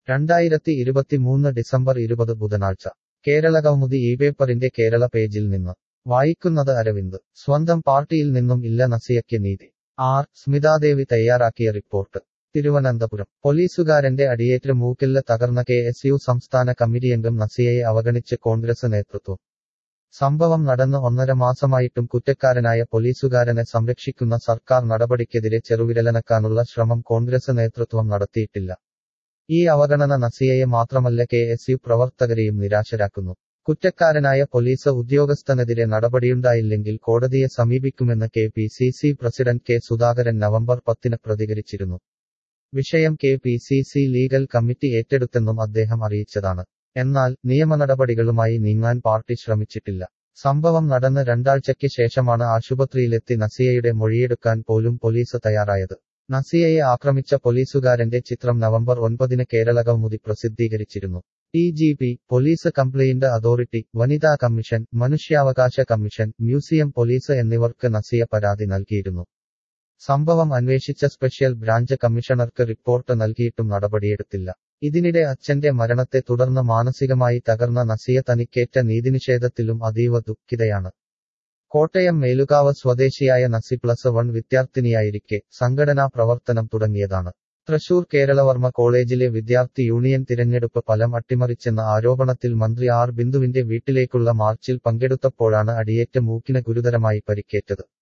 രണ്ടായിരത്തി ഇരുപത്തിമൂന്ന് ഡിസംബർ ഇരുപത് ബുധനാഴ്ച കേരളകൗമുദി ഈ പേപ്പറിന്റെ കേരള പേജിൽ നിന്ന് വായിക്കുന്നത് അരവിന്ദ് സ്വന്തം പാർട്ടിയിൽ നിന്നും ഇല്ല നസിയയ്ക്ക് നീതി ആർ സ്മിതാദേവി തയ്യാറാക്കിയ റിപ്പോർട്ട് തിരുവനന്തപുരം പോലീസുകാരന്റെ അടിയേറ്റ് മൂക്കില്ല തകർന്ന കെ എസ് യു സംസ്ഥാന കമ്മിറ്റിയംഗം നസിയയെ അവഗണിച്ച് കോൺഗ്രസ് നേതൃത്വം സംഭവം നടന്ന് ഒന്നര മാസമായിട്ടും കുറ്റക്കാരനായ പോലീസുകാരനെ സംരക്ഷിക്കുന്ന സർക്കാർ നടപടിക്കെതിരെ ചെറുവിരലനക്കാനുള്ള ശ്രമം കോൺഗ്രസ് നേതൃത്വം നടത്തിയിട്ടില്ല ഈ അവഗണന നസിയയെ മാത്രമല്ല കെ എസ് യു പ്രവർത്തകരെയും നിരാശരാക്കുന്നു കുറ്റക്കാരനായ പോലീസ് ഉദ്യോഗസ്ഥനെതിരെ നടപടിയുണ്ടായില്ലെങ്കിൽ കോടതിയെ സമീപിക്കുമെന്ന് K P C C president K Sudhakaran November പത്തിന് പ്രതികരിച്ചിരുന്നു വിഷയം K P C C legal committee ഏറ്റെടുത്തെന്നും അദ്ദേഹം അറിയിച്ചതാണ് എന്നാൽ നിയമനടപടികളുമായി നീങ്ങാൻ പാർട്ടി ശ്രമിച്ചിട്ടില്ല സംഭവം നടന്ന് രണ്ടാഴ്ചയ്ക്ക് ശേഷമാണ് ആശുപത്രിയിലെത്തി നസിയയുടെ മൊഴിയെടുക്കാൻ പോലും പോലീസ് തയ്യാറായത് നസിയയെ ആക്രമിച്ച പോലീസുകാരന്റെ ചിത്രം നവംബർ ഒൻപതിന് കേരള കൗമുദി പ്രസിദ്ധീകരിച്ചിരുന്നു T G P police complaint authority വനിതാ കമ്മീഷൻ മനുഷ്യാവകാശ കമ്മീഷൻ മ്യൂസിയം പോലീസ് എന്നിവർക്ക് നസിയ പരാതി നൽകിയിരുന്നു സംഭവം അന്വേഷിച്ച സ്പെഷ്യൽ ബ്രാഞ്ച് കമ്മീഷണർക്ക് റിപ്പോർട്ട് നൽകിയിട്ടും നടപടിയെടുത്തില്ല ഇതിനിടെ അച്ഛന്റെ മരണത്തെ തുടർന്ന് മാനസികമായി തകർന്ന നസിയ തനിക്കേറ്റ നീതിനിഷേധത്തിലും അതീവ ദുഃഖിതയാണ് കോട്ടയം മേലുകാവ് സ്വദേശിയായ നസി പ്ലസ് വൺ വിദ്യാർത്ഥിനിയായിരിക്കെ സംഘടനാ പ്രവർത്തനം തുടങ്ങിയതാണ് തൃശൂർ കേരളവർമ്മ കോളേജിലെ വിദ്യാർത്ഥി യൂണിയൻ തിരഞ്ഞെടുപ്പ് ഫലം അട്ടിമറിച്ചെന്ന ആരോപണത്തിൽ മന്ത്രി ആർ ബിന്ദുവിന്റെ വീട്ടിലേക്കുള്ള മാർച്ചിൽ പങ്കെടുത്തപ്പോഴാണ് അടിയേറ്റ് മൂക്കിന് ഗുരുതരമായി പരിക്കേറ്റത്